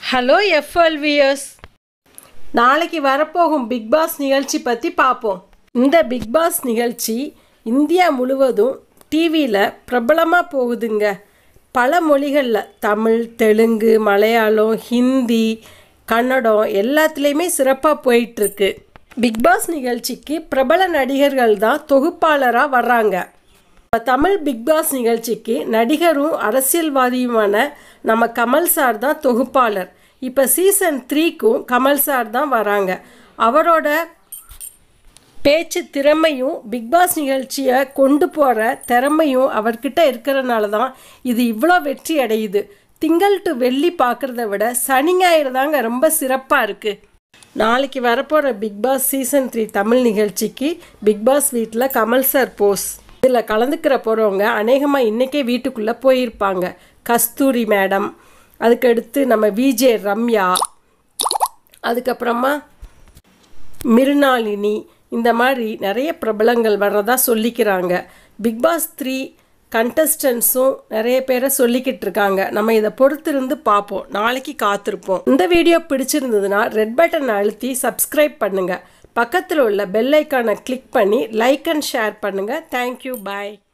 hello எஃப்எல்வியர்ஸ் நாளைக்கு வரப்போகும் big pass நிகழ்ச்சி பற்றி பார்ப்போம் இந்த பிக் பாஸ் நிகழ்ச்சி இந்தியா முழுவதும் டிவியில் பிரபலமாக போகுதுங்க பல மொழிகளில் தமிழ் தெலுங்கு மலையாளம் ஹிந்தி கன்னடம் எல்லாத்துலேயுமே சிறப்பாக போயிட்டுருக்கு பிக் பாஸ் நிகழ்ச்சிக்கு பிரபல நடிகர்கள் தான் தொகுப்பாளராக வர்றாங்க இப்ப தமிழ் பிக் பாஸ் நிகழ்ச்சிக்கு நடிகரும் அரசியல்வாதியுமான நம்ம கமல் சார் தான் தொகுப்பாளர் இப்போ சீசன் த்ரீக்கும் கமல் சார் தான் வராங்க அவரோட பேச்சு திறமையும் பிக் பாஸ் நிகழ்ச்சியை கொண்டு போகிற திறமையும் அவர்கிட்ட இருக்கிறனால தான் இது இவ்வளோ வெற்றி அடையுது திங்கள் டு வெள்ளி பார்க்குறத விட சனி ஞாயிறு தாங்க ரொம்ப சிறப்பாக இருக்குது நாளைக்கு வரப்போகிற Bigg Boss season three Tamil நிகழ்ச்சிக்கு பிக் பாஸ் வீட்டில் கமல் சார் போஸ் இதில் கலந்துக்கிற போகிறவங்க அநேகமாக இன்றைக்கே வீட்டுக்குள்ளே போயிருப்பாங்க கஸ்தூரி மேடம் அதுக்கடுத்து நம்ம விஜே ரம்யா அதுக்கப்புறமா மிருனாளினி இந்த மாதிரி நிறைய பிரபலங்கள் வர்றதா சொல்லிக்கிறாங்க பிக் பாஸ் த்ரீ கண்டஸ்டன்ஸும் நிறைய பேரை சொல்லிக்கிட்டு இருக்காங்க நம்ம இதை பொறுத்திருந்து பார்ப்போம் நாளைக்கு காத்திருப்போம் இந்த வீடியோ பிடிச்சிருந்ததுன்னா ரெட் பட்டன் அழுத்தி சப்ஸ்கிரைப் பண்ணுங்கள் பக்கத்தில் உள்ள பெல் ஐக்கானை கிளிக் பண்ணி லைக் அண்ட் ஷேர் பண்ணுங்கள் தேங்க்யூ பாய்